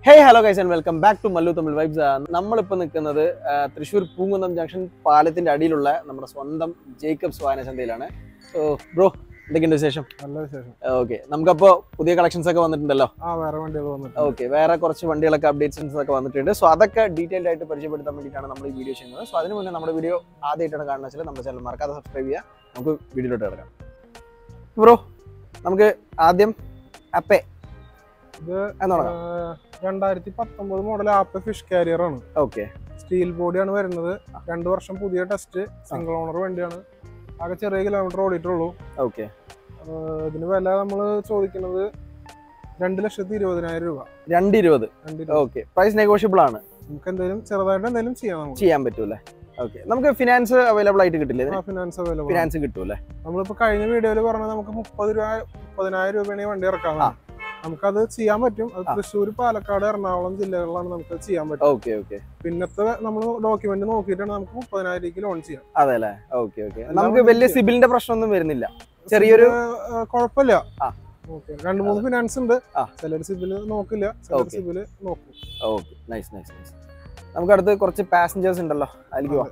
Hey hello guys and welcome back to Mallu Tamil vibes നമ്മളിപ്പോൾ നിൽക്കുന്നത് ആ, തൃശ്ശൂർ പൂങ്കുന്നം ജംഗ്ഷൻ പാലത്തിന്റെ അടിയിലുള്ള നമ്മുടെ സ്വന്തം ജേക്കബ്സ് വായനചന്തയിലാണ് സോ ബ്രോ എന്തൊക്കെയുണ്ട് വിശേഷം നല്ല വിശേഷം ഓക്കെ നമുക്കപ്പോൾ പുതിയ കളക്ഷൻസ് ഒക്കെ വന്നിട്ടുണ്ടല്ലോ ആ വേറെ വണ്ടികൾ വന്നിട്ട് ഓക്കെ വേറെ കുറച്ച് വണ്ടികളൊക്കെ അപ്ഡേറ്റ്സ് ഒക്കെ വന്നിട്ടുണ്ട് സോ അതൊക്കെ ഡീറ്റെയിൽഡ് ആയിട്ട് പരിചയപ്പെടുത്താൻ വേണ്ടിയിട്ടാണ് നമ്മൾ ഈ വീഡിയോ ചെയ്യുന്നത് സോ അതിന് മുന്നേ നമ്മുടെ വീഡിയോ ആദ്യമായിട്ടാണ് കാണുന്നത് വെച്ചാൽ നമ്മുടെ ചാനൽ മറക്കാതെ സബ്സ്ക്രൈബ് ചെയ്യുക നമുക്ക് വീഡിയോയിലോട്ട് കിടക്കാം ബ്രോ നമുക്ക് ആദ്യം അപ്പേ ഇത് എന്ന് തുടങ്ങാം രണ്ടായിരത്തി പത്തൊമ്പത് മോഡൽ ആപ്പ് ഫിഷ് കാരിയർ ആണ് ഓക്കെ സ്റ്റീൽ ബോഡിയാണ് വരുന്നത് രണ്ട് വർഷം പുതിയ ടെസ്റ്റ് സിംഗിൾ ഓണർ വണ്ടിയാണ് ആകെ ചെറിയ കിലോമീറ്റർ ഓടിയിട്ടുള്ളൂ ഓക്കെ ആഹ് ഇതിന് വില നമ്മൾ ചോദിക്കുന്നത് രണ്ട് ലക്ഷത്തി ഇരുപതിനായിരം രൂപ രണ്ട് ഇരുപത് രണ്ട് ഇരുപത്. ഓക്കെ പ്രൈസ് നെഗോഷ്യബിൾ ആണ് നമുക്ക് എന്തെങ്കിലും ചെറുതായിട്ട് എന്തെങ്കിലും ചെയ്യാം നമുക്ക് ചെയ്യാൻ പറ്റൂലേ ഓക്കെ നമുക്ക് ഫിനാൻസ് അവൈലബിൾ ആയിട്ട് കിട്ടില്ലേ ആ ഫിനാൻസ് അവൈലബിൾ ഫിനാൻസ് കിട്ടൂലേ നമ്മളിപ്പോ കഴിഞ്ഞ വീഡിയോയിൽ പറഞ്ഞത് നമുക്ക് മുപ്പത് രൂപ മുപ്പതിനായിരം രൂപയാണ് ഈ വണ്ടി ഇറക്കാൻ ആ. നമുക്കത് ചെയ്യാൻ പറ്റും അത് ആ. തൃശ്ശൂർ പാലക്കാട് എറണാകുളം ജില്ലകളിലാണ് നമുക്ക് അത് ചെയ്യാൻ പറ്റും ഓക്കെ ഓക്കെ പിന്നത്തെ നമ്മൾ ഡോക്യുമെന്റ് നോക്കിയിട്ടാണ് നമുക്ക് മുപ്പതിനായിരം ലോൺ ചെയ്യാം അതെ അല്ലേ ഓക്കെ ഓക്കെ എല്ലാം നമുക്ക് വലിയ ചെയ്യാം. സിബിലിന്റെ പ്രശ്നമൊന്നും വരുന്നില്ല ചെറിയൊരു- സിബില്, ആ, കുഴപ്പമില്ല ആ. ഓക്കെ രണ്ട് മൂന്ന് ഫിനാൻസ് ഉണ്ട് ആ. ചിലർ സിബില് നോക്കില്ല ചിലർ Okay. സിബില് നോക്കും ഓക്കെ നൈസ് നൈസ് നൈസ് നമുക്ക് അടുത്ത് കുറച്ച് പാസഞ്ചേഴ്സ് ഉണ്ടല്ലോ അതിലേക്ക് പോവാം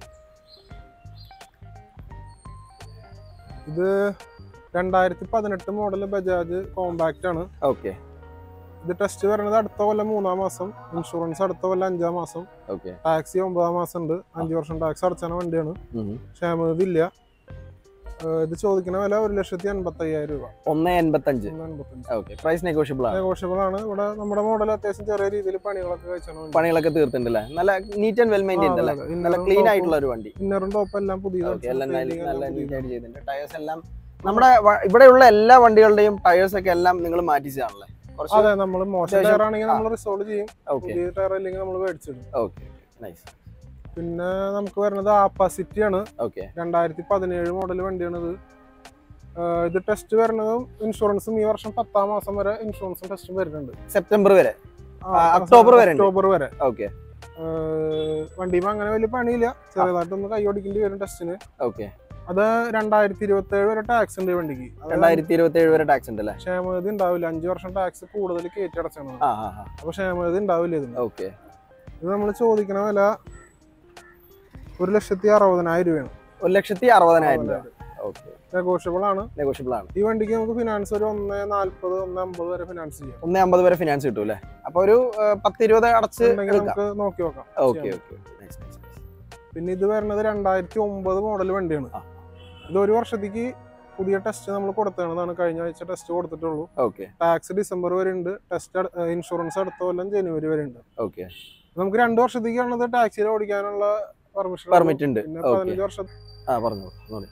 ഇത് രണ്ടായിരത്തി പതിനെട്ട് മോഡൽ ബജാജ് കോമ്പാക്റ്റ് ആണ് ഓക്കെ ഇത് ടെസ്റ്റ് വരുന്നത് അടുത്ത കൊല്ലം മൂന്നാം മാസം ഇൻഷുറൻസ് അടുത്ത കൊല്ലം അഞ്ചാം മാസം ഓക്കെ ടാക്സി ഒമ്പതാം മാസം ഉണ്ട് അഞ്ച് വർഷം ടാക്സ് അടച്ചാണ് വണ്ടിയാണ് ക്ഷേമനിധി ഇല്ല ഏഹ് ഇത് ചോദിക്കുന്ന വില ഒരു ലക്ഷത്തി എൺപത്തി അയ്യായിരം രൂപ ഒന്ന് എൺപത്തഞ്ച് ഒന്ന് എൺപത്തഞ്ച് ഓക്കെ പ്രൈസ് നെഗോഷ്യബിൾ ആണ് നെഗോഷ്യബിൾ ആണ് ഇവിടെ നമ്മുടെ മോഡൽ അത്യാവശ്യം ചെറിയ രീതിയിൽ പണികളൊക്കെ കഴിച്ചാണ് വണ്ടി. പണികളൊക്കെ തീർത്തിട്ടുണ്ടല്ലേ നല്ല നീറ്റ് ആൻഡ് വെൽ മെയിൻറ്റൈൻഡ് അല്ലേ ആ, അതെ, നല്ല ഇന്നറും ക്ലീൻ ടോപ്പും- ആയിട്ടുള്ള ഒരു വണ്ടി ഇന്നറും ടോപ്പ് എല്ലാം പുതിയത് ഓക്കെ എല്ലാം നല്ല painting നല്ല എല്ലാം നീറ്റ് പുതിയത്. ആയിട്ട് ചെയ്തിട്ടുണ്ട് ടയേഴ്സ് എല്ലാം നമ്മുടെ വ- ഇവിടെയുള്ള എല്ലാ വണ്ടികളുടെയും ടയേഴ്സ് ഒക്കെ എല്ലാം നിങ്ങൾ മാറ്റിച്ചതാണല്ലേ കുറച്ച് അതെ നമ്മൾ മോശം അത്യാവശ്യം- ടയർ ആണെങ്കിൽ നമ്മൾ റിസോൾവ് ചെയ്യും ഓക്കെ പുതിയ ടയർ അല്ലെങ്കിൽ നമ്മൾ മേടിച്ചിടും ഓക്കെ നൈസ് പിന്നെ നമുക്ക് വരുന്നത് ആപ്പാസിറ്റി ആണ് ഓക്കെ രണ്ടായിരത്തി പതിനേഴ് മോഡൽ വണ്ടിയാണ് ഇത് ഏഹ് ഇത് ടെസ്റ്റ് വരുന്നതും ഇൻഷുറൻസും ഈ വർഷം പത്താം മാസം വരെ ഇൻഷുറൻസും ടെസ്റ്റും വരുന്നുണ്ട് സെപ്റ്റംബർ വരെ ആ, ആ, ഒക്ടോബർ വരെ ഉണ്ട്. ഒക്ടോബർ വരെ ഓക്കെ വണ്ടിയുമ്പോൾ അങ്ങനെ വലിയ പണിയില്ല ചെറുതായിട്ടൊന്ന് കൈ ഓടിക്കേണ്ടി വരും ടെസ്റ്റിന് ഓക്കെ അത് രണ്ടായിരത്തി ഇരുപത്തി ഏഴ് വരെ ടാക്സ് ഉണ്ട് ഈ വണ്ടിക്ക് അത് രണ്ടായിരത്തി ഇരുപത്തി ഏഴ് വരെ ടാക്സ് ഉണ്ടല്ലേ ക്ഷേമനിധി ഉണ്ടാവില്ല അഞ്ചു വർഷം ടാക്സ് കൂടുതൽ കയറ്റി അടച്ചാണ് ആ ആ ആ അപ്പൊ ക്ഷേമനിധി ഉണ്ടാവില്ല ഇതിന് ഓക്കെ ഇത് നമ്മൾ ചോദിക്കണ വില ഒരു ലക്ഷത്തി അറുപതിനായിരം രൂപയാണ് ഒരു ലക്ഷത്തി അറുപതിനായിരം രൂപ ഓക്കെ നെഗോഷ്യബിൾ ആണ് നെഗോഷ്യബിൾ ആണ് ഈ വണ്ടിക്ക് നമുക്ക് ഫിനാൻസ് ഒരു ഒന്ന് നാല്പത് ഒന്ന് അമ്പത് വരെ ഫിനാൻസ് ചെയ്യാം ഒന്ന് അമ്പത് വരെ ഫിനാൻസ് കിട്ടും അല്ലേ അപ്പൊ ഒരു ആ, പത്ത് ഇരുപത് അടച്ച് ഉണ്ടെങ്കിൽ എടുക്കാം നമുക്ക് നോക്കി നോക്കാം ഓക്കെ ചെയ്യാം. ഓക്കെ നൈസ് നൈസ് പിന്നെ ഇത് വരുന്നത് രണ്ടായിരത്തി ഒമ്പത് മോഡൽ വണ്ടിയാണ് ആ. ഇത് ഒരു വർഷത്തേക്ക് പുതിയ ടെസ്റ്റ് നമ്മൾ കൊടുത്തതാണ് കഴിഞ്ഞ ആഴ്ച ടെസ്റ്റ് കൊടുത്തിട്ടുള്ളൂ ഓക്കെ ടാക്സ് ഡിസംബർ വരെ ഉണ്ട് ടെസ്റ്റ് ഇൻഷുറൻസ് അടുത്ത കൊല്ലം ജനുവരി വരെ ഉണ്ട് ഓക്കെ നമുക്ക് രണ്ട് വർഷത്തേക്കാണത് ടാക്സിയിൽ ഓടിക്കാനുള്ള പെർമിഷൻ പെർമിറ്റ് ഉണ്ട് പിന്നെ ഓക്കെ പതിനഞ്ച് വർഷം ആ പറഞ്ഞു പറഞ്ഞു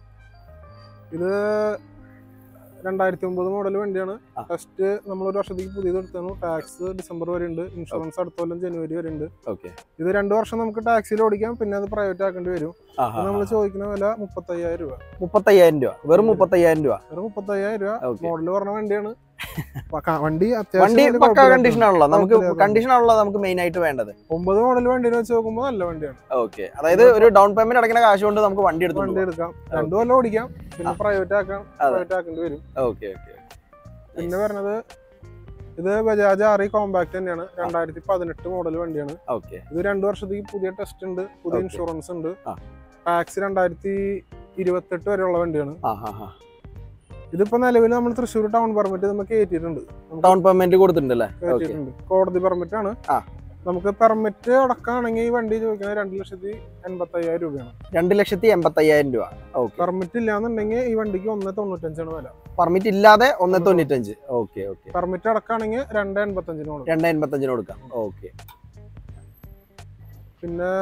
ഇത് രണ്ടായിരത്തി ഒമ്പത് മോഡൽ വണ്ടിയാണ് ആ. ടെസ്റ്റ് നമ്മൾ ഒരു വർഷത്തേക്ക് പുതിയത് എടുത്തു ടാക്സ് ഡിസംബർ വരെ ഉണ്ട് ഇൻഷുറൻസ് അടുത്ത കൊല്ലം ജനുവരി വരെ ഉണ്ട് ഓക്കെ ഇത് രണ്ട് വർഷം നമുക്ക് ടാക്സിയിൽ ഓടിക്കാം പിന്നെ അത് പ്രൈവറ്റ് ആക്കേണ്ടി വരും ആ നമ്മൾ ചോദിക്കുന്ന വില മുപ്പത്തയ്യായിരം രൂപ മുപ്പത്തയ്യായിരം രൂപ വെറും മുപ്പത്തയ്യായിരം രൂപ വെറും മുപ്പത്തയ്യായിരം രൂപ ഓക്കെ മോഡൽ പറഞ്ഞ വണ്ടിയാണ് പക്ക- വണ്ടി വണ്ടി അത്യാവശ്യം വലിയ പക്ക കുഴപ്പമില്ല. കണ്ടീഷൻ ആണല്ലോ നമുക്ക് കുഴപ്പമില്ല. കണ്ടീഷൻ ആണല്ലോ നമുക്ക് മെയിൻ ആയിട്ട് വേണ്ടത് ഒമ്പത് മോഡൽ വണ്ടിനെ വെച്ച് നോക്കുമ്പോൾ നല്ല വണ്ടിയാണ് ഓക്കെ അതായത് ഒരു ഡൗൺ പേയ്മെന്റ് അടയ്ക്കുന്ന കാശ് കൊണ്ട് നമുക്ക് വണ്ടി എടുത്തു വണ്ടി എടുക്കാം രണ്ടു കൊല്ലം ഓടിക്കാം പിന്നെ പ്രൈവറ്റ് ആക്കാം അതെ. പ്രൈവറ്റ് ആക്കേണ്ടി വരും ഓക്കെ ഓക്കെ പിന്നെ വരുന്നത് ഇത് ബജാജ് ആറി കോമ്പാക്ട് തന്നെയാണ് രണ്ടായിരത്തി പതിനെട്ട് മോഡൽ വണ്ടിയാണ് ഓക്കെ ഇത് രണ്ടു വർഷത്തേക്ക് പുതിയ ടെസ്റ്റ് ഉണ്ട് പുതിയ Okay. ഇൻഷുറൻസ് ഉണ്ട് ആ. ടാക്സ് രണ്ടായിരത്തി ഇരുപത്തെട്ട് വരെയുള്ള വണ്ടിയാണ് ആ ഹാ ഹാ ഇതിപ്പോ നിലവിൽ നമ്മൾ തൃശ്ശൂർ ടൗൺ പെർമിറ്റ് നമുക്ക് കയറ്റിയിട്ടുണ്ട് നമുക്ക് ഡൗൺ പേയ്മെന്റ് കൊടുത്തിട്ടുണ്ടല്ലേ ഓക്കെ കയറ്റിയിട്ടുണ്ട് കോടതി പെർമിറ്റ് ആണ് ആ. നമുക്ക് പെർമിറ്റ് അടക്കാണെങ്കിൽ ഈ വണ്ടി ചോദിക്കുന്നത് രണ്ട് ലക്ഷത്തി എൺപത്തി അയ്യായിരം രൂപയാണ് രണ്ട് ലക്ഷത്തി എൺപത്തയ്യായിരം രൂപ ഓക്കെ പെർമിറ്റ് ഇല്ലാന്നുണ്ടെങ്കിൽ ഈ വണ്ടിക്ക് ഒന്ന് തൊണ്ണൂറ്റഞ്ചാണ് വില പെർമിറ്റ് ഇല്ലാതെ ഒന്ന് തൊണ്ണൂറ്റഞ്ച് ഓക്കെ ഓക്കെ പെർമിറ്റ് അടക്കാണെങ്കിൽ രണ്ട് എൺപത്തഞ്ചിന് കൊടുക്കും രണ്ട് എൺപത്തഞ്ചിന് കൊടുക്കാം ഓക്കെ പിന്നെ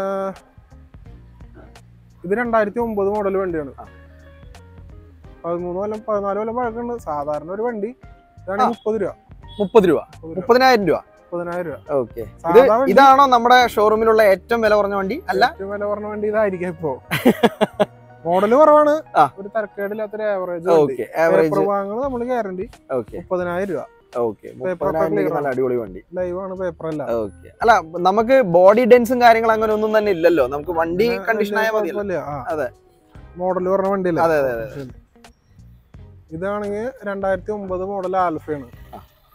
ഇത് രണ്ടായിരത്തി ഒമ്പത് മോഡൽ വണ്ടിയാണ് ആ. പതിമൂന്ന് കൊല്ലം പതിനാല് കൊല്ലം പഴക്കമുണ്ട് സാധാരണ ഒരു വണ്ടി ഇതാണ് ആ. മുപ്പത് രൂപ മുപ്പത് രൂപ മുപ്പത് രൂപ മുപ്പതിനായിരം രൂപ മുപ്പതിനായിരം രൂപ ഓക്കെ ഇത് സാധാ വണ്ടി ഇതാണോ നമ്മുടെ ഷോറൂമിലുള്ള ഏറ്റവും വില കുറഞ്ഞ വണ്ടി അല്ല ഏറ്റവും വില പറഞ്ഞ വണ്ടി ഇതായിരിക്കും ഇപ്പോ മോഡല് കുറവാണ് ആ. ഒരു തരക്കേടില്ലാത്തൊരു ആവറേജ് ഓക്കെ ആവറേജ് പേപ്പർ വാങ്ങുന്നത് നമ്മൾ ഗ്യാരണ്ടി ഓക്കെ മുപ്പതിനായിരം രൂപ ഓക്കെ Paper മുപ്പതിനായിരം clear രൂപയ്ക്ക് നല്ല അടിപൊളി വണ്ടി ലൈവ് ആണ് പേപ്പർ അല്ല ഓക്കെ അല്ല നമുക്ക് ബോഡി ഡെൻസും കാര്യങ്ങളും അങ്ങനെ ഒന്നും തന്നെ ഇല്ലല്ലോ നമുക്ക് വണ്ടി കണ്ടീഷൻ ആയാൽ മതിയല്ലോ അതെ. മോഡല് പറഞ്ഞ വണ്ടിയല്ലേ അതെ അതെ അതെ ഇതാണെങ്കിൽ രണ്ടായിരത്തി ഒമ്പത് മോഡൽ ആൽഫയാണ് ആ.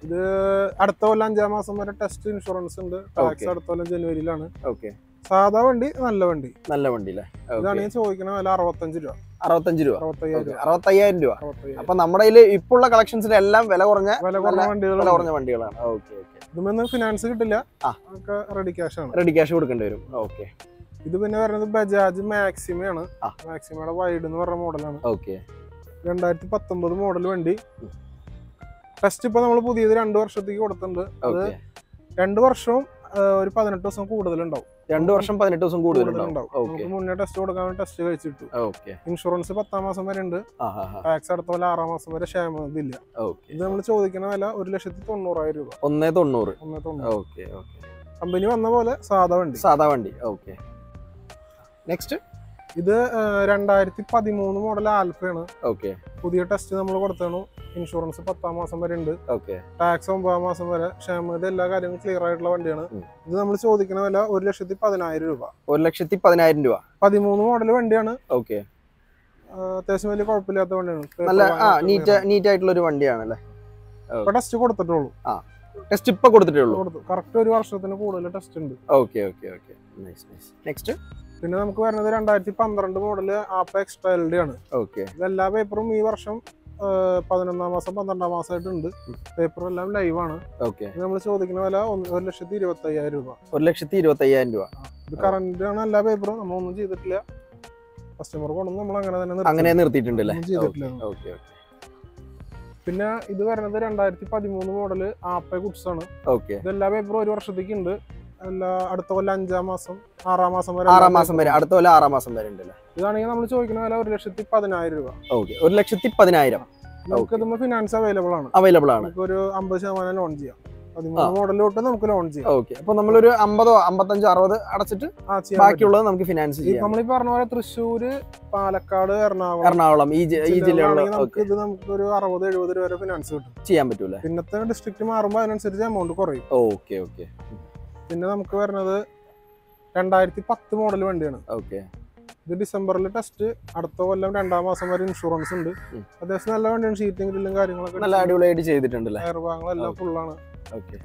ഇത് അടുത്ത കൊല്ലം അഞ്ചാം മാസം വരെ ടെസ്റ്റ് ഇൻഷുറൻസ് ഉണ്ട് ടാക്സ് Okay. അടുത്ത കൊല്ലം ജനുവരിയിലാണ് ഓക്കെ സാധാ വണ്ടി നല്ല വണ്ടി നല്ല വണ്ടി അല്ലേ ഇതാണ് ഈ ചോദിക്കണ വില അറുപത്തഞ്ച് രൂപ അറുപത്തഞ്ച് രൂപ അറുപത്തയ്യായിരം രൂപ അറുപത്തയ്യായിരം രൂപ അറുപത്തയ്യായിരം അപ്പൊ നമ്മുടെ കയ്യിൽ ഇപ്പോൾ ഉള്ള കളക്ഷൻസിലെല്ലാം വില കുറഞ്ഞ വില കുറഞ്ഞ വില വണ്ടികൾ കുറഞ്ഞ വണ്ടികളാണ് ഓക്കെ ഓക്കെ ഇതുമൊന്നും ഫിനാൻസ് കിട്ടില്ല ആ. ഒക്കെ റെഡി ക്യാഷ് ആണ് റെഡി ക്യാഷ് കൊടുക്കേണ്ടി വരും ഓക്കെ ഇത് പിന്നെ വരുന്നത് ബജാജ് മാക്സിമയാണ് ആ. മാക്സിമയുടെ വൈഡ് എന്ന് പറഞ്ഞ മോഡലാണ് ഓക്കെ രണ്ടായിരത്തി പത്തൊമ്പത് മോഡൽ വണ്ടി ഉം. ടെസ്റ്റ് ഇപ്പൊ നമ്മൾ പുതിയത് രണ്ട് വർഷത്തേക്ക് കൊടുത്തിട്ടുണ്ട് അത് ഓക്കെ രണ്ട് വർഷവും ആ, ഒരു പതിനെട്ട് ദിവസം കൂടുതലുണ്ടാവും രണ്ടു വർഷം പതിനെട്ട് ദിവസം കൂടുതലുണ്ടാവും കൂടുതലുണ്ടാവും ഓക്കെ നമുക്ക് മുന്നേ ടെസ്റ്റ് കൊടുക്കാൻ വേണ്ടി ടെസ്റ്റ് കഴിച്ചിട്ടു ഓക്കെ ഇൻഷുറൻസ് പത്താം മാസം വരെ ഉണ്ട് ആ ഹാ ഹാ ടാക്സ് അടുത്ത പോലെ ആറാം മാസം വരെ ക്ഷേമ ഇതില്ല ഓക്കെ ഇത് നമ്മൾ ചോദിക്കുന്ന വില ഒരു ലക്ഷത്തി തൊണ്ണൂറായിരം രൂപ ഒന്നേ തൊണ്ണൂറ് ഒന്നേ തൊണ്ണൂറ് ഓക്കെ ഓക്കെ കമ്പനി വന്ന പോലെ സാധാ വണ്ടി സാധാ വണ്ടി ഓക്കെ നെക്സ്റ്റ് ഇത് രണ്ടായിരത്തി പതിമൂന്ന് മോഡൽ ആൽഫയാണ് ഓക്കെ പുതിയ ടെസ്റ്റ് നമ്മൾ കൊടുത്താണ് ഇൻഷുറൻസ് പത്താം മാസം വരെ ഉണ്ട് ഓക്കെ ടാക്സ് ഒമ്പതാം മാസം വരെ ക്ഷേമത എല്ലാ കാര്യങ്ങളും ക്ലിയർ ആയിട്ടുള്ള വണ്ടിയാണ് ഉം. ഇത് നമ്മൾ ചോദിക്കുന്ന വില ഒരു ലക്ഷത്തി പതിനായിരം രൂപ ഒരു ലക്ഷത്തി പതിനായിരം രൂപ പതിമൂന്ന് മോഡൽ വണ്ടിയാണ് ഓക്കെ ആ, അത്യാവശ്യം വലിയ കുഴപ്പമില്ലാത്ത വണ്ടിയാണ് നല്ല ആ Paper നീറ്റ് വാങ്ങാൻ നീറ്റ് ആയിട്ടുള്ള ഒരു വണ്ടിയാണ് അല്ലേ ഇപ്പൊ ടെസ്റ്റ് കൊടുത്തിട്ടുള്ളൂ ടെസ്റ്റ് ഇപ്പൊ കൊടുത്തിട്ടേ ഉള്ളൂ കൊടുത്തു കറക്റ്റ് ഒരു വർഷത്തിന് കൂടുതൽ ടെസ്റ്റ് ഉണ്ട് okay okay okay nice nice next പിന്നെ നമുക്ക് വരുന്നത് രണ്ടായിരത്തി പന്ത്രണ്ട് model Ape extra L D ആണ് ഓക്കെ ഇതെല്ലാ പേപ്പറും ഈ വർഷം ആ, പതിനൊന്നാം മാസം പന്ത്രണ്ടാം മാസമായിട്ടുണ്ട് ഉം. പേപ്പർ എല്ലാം ലൈവ് ആണ് ഓക്കെ ഇത് നമ്മൾ ചോദിക്കുന്ന വില ഒന്ന് ഒരു ലക്ഷത്തി ഇരുപത്തി അയ്യായിരം രൂപ ഒരു ലക്ഷത്തി ഇരുപത്തി അയ്യായിരം രൂപ ഇത് കറന്റ് ആണ് എല്ലാ പേപ്പറും നമ്മളൊന്നും ചെയ്തിട്ടില്ല കസ്റ്റമർ കൊണ്ടൊന്നും നമ്മൾ അങ്ങനെ തന്നെ നിർത്തി. അങ്ങനെ നിർത്തിയിട്ടുണ്ടല്ലേ ഒന്നും ചെയ്തിട്ടില്ല ഓക്കെ ഓക്കെ പിന്നെ ഇത് വരുന്നത് രണ്ടായിരത്തി പതിമൂന്ന് മോഡല് ആപ്പെ ഗുഡ്സ് ആണ് ഓക്കെ ഇത് എല്ലാ പേപ്പറും ഒരു വർഷത്തേക്ക് ഉണ്ട് എല്ലാ അടുത്ത കൊല്ലം അഞ്ചാം മാസം ആറാം മാസം വരെ ആറാം എല്ലാ മാസം വരെ paper ഉം. അടുത്ത പോലെ ആറാം മാസം വരെ ഉണ്ടല്ലേ ഇതാണെങ്കിൽ നമ്മൾ ചോദിക്കുന്ന വില ഒരു ലക്ഷത്തി പതിനായിരം രൂപ ഓക്കെ ഒരു ലക്ഷത്തി പതിനായിരം നമുക്ക് ഇതുമ്പോൾ ഫിനാൻസ് അവൈലബിൾ ആണ് അവൈലബിൾ ആണ് നമുക്ക് ഒരു അമ്പത് ശതമാനം ലോൺ ചെയ്യാം പതിമൂന്ന് മോഡൽ തൊട്ട് നമുക്ക് ലോൺ ചെയ്യാം ഓക്കെ അപ്പൊ നമ്മളൊരു അമ്പതോ അമ്പത്തഞ്ചോ അറുപത് അടച്ചിട്ട് ആ ചെയ്യാൻ പറ്റും. ബാക്കിയുള്ളത് നമുക്ക് ഫിനാൻസ് ഈ ചെയ്യാം നമ്മൾ ഈ പറഞ്ഞ പോലെ തൃശ്ശൂര് പാലക്കാട് എറണാകുളം എറണാകുളം ഈ ജി- ഈ ജില്ലകളിൽ ജില്ലകളിലാണെങ്കിൽ നമുക്ക് ഓക്കെ ഇത് നമുക്ക് ഒരു അറുപത് എഴുപത് രൂപ വരെ ഫിനാൻസ് കിട്ടും ചെയ്യാൻ പറ്റൂലേ പിന്നത്തെ ഡിസ്ട്രിക്ട് മാറുമ്പോൾ അതിനനുസരിച്ച് എമൗണ്ട് കുറയും ഓക്കെ ഓക്കെ പിന്നെ നമുക്ക് വരുന്നത് രണ്ടായിരത്തി പത്ത് മോഡൽ വണ്ടിയാണ് ഓക്കെ ഇത് ഡിസംബറിൽ ടെസ്റ്റ് അടുത്ത കൊല്ലം രണ്ടാം മാസം വരെ ഇൻഷുറൻസ് ഉണ്ട് ഉം. അത്യാവശ്യം നല്ല വണ്ടിയാണ് ഷീറ്റിംഗ് ഗ്രില്ലും കാര്യങ്ങളൊക്കെ നല്ല അടിപൊളിയായിട്ട് ചെയ്തിട്ടുണ്ടല്ലേ ടയർ ഭാഗങ്ങളെല്ലാം Okay. ഫുള്ളാണ് ഓക്കെ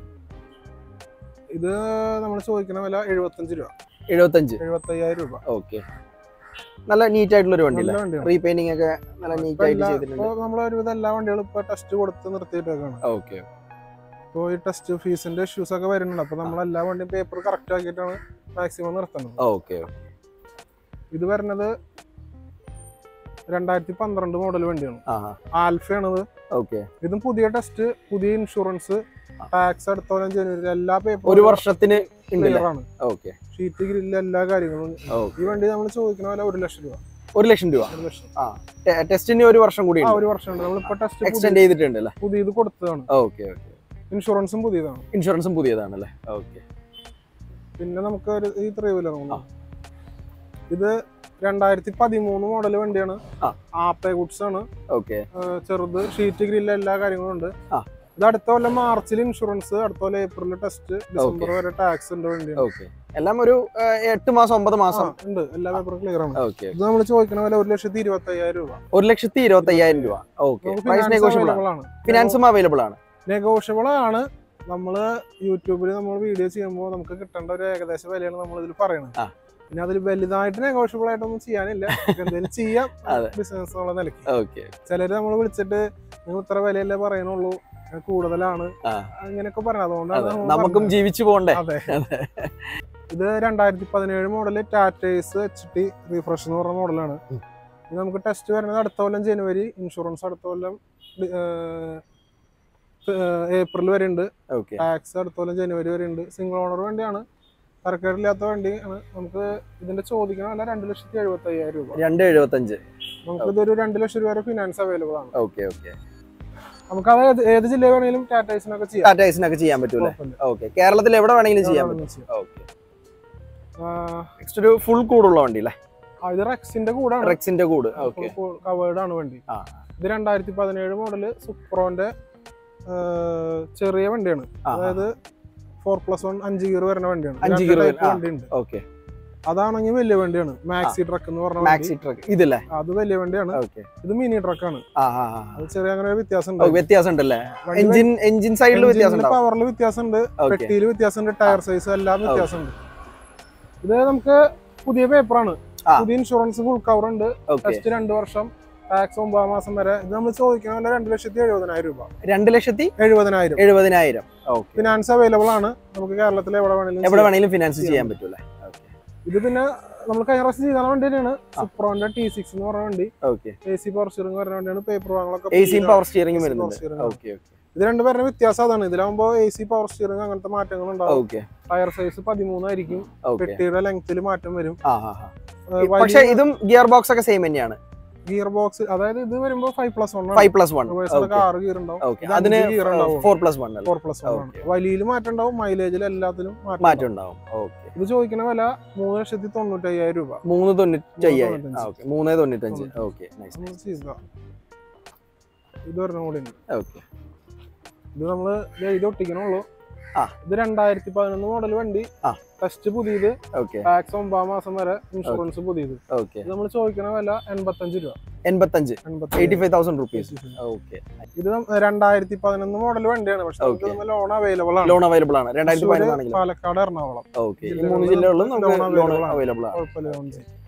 ഇത് നമ്മൾ ചോദിക്കുന്ന വില എഴുപത്തഞ്ച് രൂപ എഴുപത്തഞ്ച് എഴുപത്തി അയ്യായിരം രൂപ ഓക്കെ നല്ല നീറ്റ് ആയിട്ടുള്ള ഒരു വണ്ടി നല്ല അല്ലേ വണ്ടിയാണ് റീപെയിന്റിംഗ് ഒക്കെ നല്ല ഇപ്പൊ നീറ്റ് ആയിട്ട് എല്ലാ- ചെയ്തിട്ടുണ്ട് ഇപ്പൊ നമ്മൾ ഒരുവിധം എല്ലാ വണ്ടികളും ഇപ്പൊ ടെസ്റ്റ് കൊടുത്ത് നിർത്തിയിട്ടേക്കാണ് ഓക്കെ ഇപ്പോൾ ഈ ടെസ്റ്റ് ഫീസിന്റെ ഇഷ്യൂസ് ഒക്കെ വരുന്നുണ്ട് അപ്പൊ നമ്മൾ എല്ലാ വണ്ടിയും പേപ്പർ കറക്റ്റ് ആക്കിയിട്ടാണ് മാക്സിമം നിർത്തുന്നത് ഓക്കെ ഇത് വരുന്നത് രണ്ടായിരത്തി പന്ത്രണ്ട് മോഡൽ വണ്ടിയാണ് ആ ആൽഫയാണിത് ഓക്കെ ഇതും പുതിയ ടെസ്റ്റ് പുതിയ ഇൻഷുറൻസ് ടാക്സ് അടുത്ത കൊല്ലം ജനുവരി എല്ലാ ഒരു പേപ്പറും വർഷത്തിന് ഉണ്ടല്ലേ ക്ലിയർ ആണ് ഓക്കെ ഷീറ്റ് ഗ്രില്ല് എല്ലാ കാര്യങ്ങളും ഓക്കെ ഈ വണ്ടി നമ്മൾ ചോദിക്കുന്ന പോലെ ഒരു ലക്ഷം രൂപ ഒരു ലക്ഷം രൂപ ഒരു ലക്ഷം ആ ടെസ്റ്റിന് ഒരു വർഷം കൂടി ആ ഒരു വർഷം ഉണ്ട് നമ്മളിപ്പോ ടെസ്റ്റ് എക്സ്റ്റെൻഡ് ചെയ്തിട്ടുണ്ട് അല്ലേ പുതിയത് കൊടുത്തതാണ് ഓക്കെ ഓക്കെ ഇൻഷുറൻസും പുതിയതാണ് ഇൻഷുറൻസും പുതിയതാണല്ലേ ഓക്കെ പിന്നെ നമുക്ക് ഒരു ഈ ത്രീ വീലർ ആ. ഇത് രണ്ടായിരത്തി പതിമൂന്ന് മോഡൽ വണ്ടിയാണ് ആ. ആപ്പേ ഗുഡ്സ് ആണ് ഓക്കെ ആ, ചെറുത് ഷീറ്റ് ഗ്രില്ല് എല്ലാ കാര്യങ്ങളും ഉണ്ട് ആ. ഇത് അടുത്ത കൊല്ലം മാർച്ചിൽ ഇൻഷുറൻസ് അടുത്ത കൊല്ലം ഏപ്രിൽ ടെസ്റ്റ് ഡിസംബർ വരെ ടാക്സ് ഉണ്ട് വണ്ടിയാണ് ഓക്കെ എല്ലാം ഒരു ആ, എട്ട് മാസം ഒമ്പത് ആ, മാസം ഉണ്ട് എല്ലാ പേപ്പറും ക്ലിയർ ആണ് ഓക്കെ ഇത് നമ്മൾ ചോദിക്കുന്ന പോലെ ഒരു ലക്ഷത്തി ഇരുപത്തി അയ്യായിരം രൂപ ഒരു ലക്ഷത്തി ഇരുപത്തി അയ്യായിരം രൂപ ഓക്കെ നമുക്ക് പ്രൈസ് ഫിനാൻസ് നെഗോഷ്യബിൾ ആണ് അവൈലബിൾ ആണ് ഫിനാൻസും അവൈലബിൾ ആണ് നെഗോഷ്യബിൾ ആണ് നമ്മൾ യൂട്യൂബിൽ നമ്മൾ വീഡിയോ ചെയ്യുമ്പോൾ നമുക്ക് കിട്ടേണ്ട ഒരു ഏകദേശ വിലയാണ് നമ്മൾ ഇതിൽ പറയുന്നത് ആ. പിന്നെ അതിൽ വലുതായിട്ട് നെഗോഷ്യബിൾ ആയിട്ടൊന്നും ചെയ്യാനില്ല നമുക്ക് എന്തെങ്കിലും ചെയ്യാം അതെ. ബിസിനസ് എന്നുള്ള നിലയ്ക്ക് ഓക്കെ ചിലര് നമ്മൾ വിളിച്ചിട്ട് നിങ്ങൾ ഇത്ര വിലയല്ലേ പറയുന്നുള്ളൂ അത് കൂടുതലാണ് ആ. അങ്ങനെയൊക്കെ പറഞ്ഞു അതുകൊണ്ടാണ് അതെ നമ്മൾ നമുക്കും പറഞ്ഞത്. ജീവിച്ചു പോകണ്ടേ അതെ ഇത് രണ്ടായിരത്തി പതിനേഴ് model Tata's H T refresh എന്ന് പറഞ്ഞ മോഡലാണ് ഉം. ഇത് നമുക്ക് ടെസ്റ്റ് വരുന്നത് അടുത്ത കൊല്ലം ജനുവരി ഇൻഷുറൻസ് അടുത്ത കൊല്ലം ഏപ്രിൽ വരെ ഉണ്ട് ഓക്കെ ടാക്സ് അടുത്ത കൊല്ലം ജനുവരി വരെ ഉണ്ട് സിംഗിൾ ഓണർ വണ്ടിയാണ് തരക്കേടില്ലാത്ത വണ്ടിയാണ് നമുക്ക് ഇതിന്റെ ചോദിക്കണം അല്ല രണ്ട് ലക്ഷത്തി എഴുപത്തി അയ്യായിരം രൂപ രണ്ട് എഴുപത്തഞ്ച് നമുക്ക് ഇതൊരു രണ്ട് ലക്ഷം രൂപ വരെ ഫിനാൻസ് അവൈലബിൾ ആണ് ഓക്കെ ഓക്കെ നമുക്ക് അത് ഏത് ഏത് ജില്ല വേണമെങ്കിലും ടാറ്റൈസിനൊക്കെ ചെയ്യാം ടാറ്റ ഐസിനൊക്കെ ചെയ്യാൻ പറ്റൂലേ കുഴപ്പമില്ല. ഓക്കെ കേരളത്തിൽ എവിടെ വേണമെങ്കിലും ചെയ്യാൻ എവിടെ പറ്റും വേണമെങ്കിലും ചെയ്യാം. ഓക്കെ ആ, നെക്സ്റ്റ് ഒരു ഫുൾ കൂടുള്ള വണ്ടി അല്ലേ ആ, ഇത് റെക്സിന്റെ കൂടാണ് റെക്സിന്റെ കൂട് ഓക്കെ കവേർഡ് ആണ് വണ്ടി ആ ഇത് രണ്ടായിരത്തി പതിനേഴ് മോഡല് സുപ്രോന്റെ ആ, ചെറിയ വണ്ടിയാണ് ആ, അതായത് ഫോർ പ്ലസ് വൺ അഞ്ച് ഗിയർ വരുന്ന വണ്ടിയാണ് അഞ്ച് രണ്ട് gear type വരുന്ന- ആ. വണ്ടിയുണ്ട് ഓക്കെ അതാണെങ്കിൽ വലിയ വണ്ടിയാണ് മാക്സി ട്രക്ക് എന്ന് പറഞ്ഞ വണ്ടി മാക്സി ട്രക്ക് ഇതല്ലേ അത് വലിയ വണ്ടിയാണ് ഓക്കെ ഇത് മിനി ട്രക്കാണ് ആ ആ ആ. അത് ചെറിയ അങ്ങനെ ഒരു വ്യത്യാസം ഓ, വ്യത്യാസം ഉണ്ടല്ലേ എഞ്ചിൻ എഞ്ചിൻ സൈഡിൽ വ്യത്യാസം ഉണ്ടാവും പവറിൽ വ്യത്യാസമുണ്ട് ഓക്കെ പെട്ടിയിൽ വ്യത്യാസമുണ്ട് ടയർ സൈസ് എല്ലാം വ്യത്യാസമുണ്ട് ഇത് നമുക്ക് പുതിയ പേപ്പറാണ് ആ. പുതിയ ഇൻഷുറൻസ് ഫുൾ കവർ ഉണ്ട് ഓക്കെ ടെസ്റ്റ് രണ്ട് വർഷം ടാക്സ് ഒമ്പത് മാസം വരെ ഇത് നമ്മൾ ചോദിക്കുന്ന പോലെ രണ്ട് ലക്ഷത്തി എഴുപതിനായിരം രൂപ രണ്ട് ലക്ഷത്തി എഴുപതിനായിരം എഴുപതിനായിരം ഓക്കെ ഫിനാൻസ് അവൈലബിൾ ആണ് നമുക്ക് കേരളത്തിൽ എവിടെ വേണമെങ്കിലും എവിടെ ചെയ്യാം. വേണമെങ്കിലും ഫിനാൻസ് ചെയ്യാൻ പറ്റൂലേ ഇത് പിന്നെ നമ്മൾ കഴിഞ്ഞ പ്രാവശ്യം ചെയ്ത വണ്ടി തന്നെയാണ് സുപ്രോന്റെ ടി സിക്സ് എന്ന് പറഞ്ഞ വണ്ടി okay A C power steering വരുന്ന വണ്ടിയാണ് പേപ്പർ വാങ്ങളൊക്കെ എ സിയും പവർ സ്റ്റിയറിംഗും AC power വരുന്നുണ്ട് steering ആണ്. ഓക്കെ ഓക്കെ ഇത് രണ്ടുപേരുടെ വ്യത്യാസം അതാണ് ഇതിലാകുമ്പോ എ സി പവർ സ്റ്റിയറിംഗ് അങ്ങനത്തെ മാറ്റങ്ങൾ ഉണ്ടാവും ഓക്കെ ടയർ സൈസ് പതിമൂന്നായിരിക്കും ഓക്കെ പെട്ടിയുടെ ലെങ്ത്തിൽ മാറ്റം വരും ആ ആ ആ. പക്ഷെ ഇതും ഗിയർ ബോക്സ് ഒക്കെ സെയിം തന്നെയാണ് ഗിയർ ബോക്സ് അതായത് ഇത് വരുമ്പോ five plus one five plus one ആറ് ഗിയർ ഉണ്ടാവും ഓക്കെ ഇത് അതിന് അഞ്ച് gear ഉണ്ടാവും. ഫോർ പ്ലസ് വൺ അല്ലേ ഫോർ പ്ലസ് വൺ ആണ് Okay. വലിയിൽ മാറ്റം ഉണ്ടാവും മൈലേജിൽ എല്ലാത്തിലും മാറ്റം മാറ്റം ഉണ്ടാവും. ഉണ്ടാവും ഓക്കെ ഇത് ചോദിക്കുന്ന വില മൂന്ന് ലക്ഷത്തി തൊണ്ണൂറ്റി അയ്യായിരം രൂപ മൂന്ന് തൊണ്ണൂറ്റി അയ്യായിരം തൊണ്ണൂറ്റഞ്ച്. ഓക്കെ മൂന്ന് തൊണ്ണൂറ്റഞ്ച് തൊണ്ണൂറ്റഞ്ച്. ഓക്കെ നൈസ് നമ്മൾ ചെയ്ത ഇത് ഒരെണ്ണം കൂടി ഉണ്ട് ഓക്കെ ഇത് നമ്മള് ഇത് ഒട്ടിക്കണുള്ളൂ ആ. ഇത് രണ്ടായിരത്തി പതിനൊന്ന് മോഡൽ വണ്ടി ആ. ടെസ്റ്റ് പുതിയത് ഓക്കെ ടാക്സ് ഒമ്പതാം മാസം വരെ ഇൻഷുറൻസ് പുതിയത് ഓക്കെ ഇത് നമ്മൾ ചോദിക്കുന്ന വില എൺപത്തഞ്ച് രൂപ എൺപത്തഞ്ച് എൺപത്തി eighty five thousand rupees okay ഇത് നം- രണ്ടായിരത്തി പതിനൊന്ന് മോഡൽ വണ്ടിയാണ് പക്ഷെ Okay. ലോൺ അവൈലബിൾ ആണ് ലോൺ അവൈലബിൾ ആണ് രണ്ടായിരത്തി തൃശ്ശൂര്, പതിനൊന്നാണെങ്കിലും പാലക്കാട് എറണാകുളം ഓക്കെ ഈ ജില്ലകളിൽ മൂന്ന് ജില്ലകളിലും നമുക്ക് loan ലോൺ available ആണ്. അവൈലബിൾ ആണ് കുഴപ്പമില്ല loan ചെയ്യും.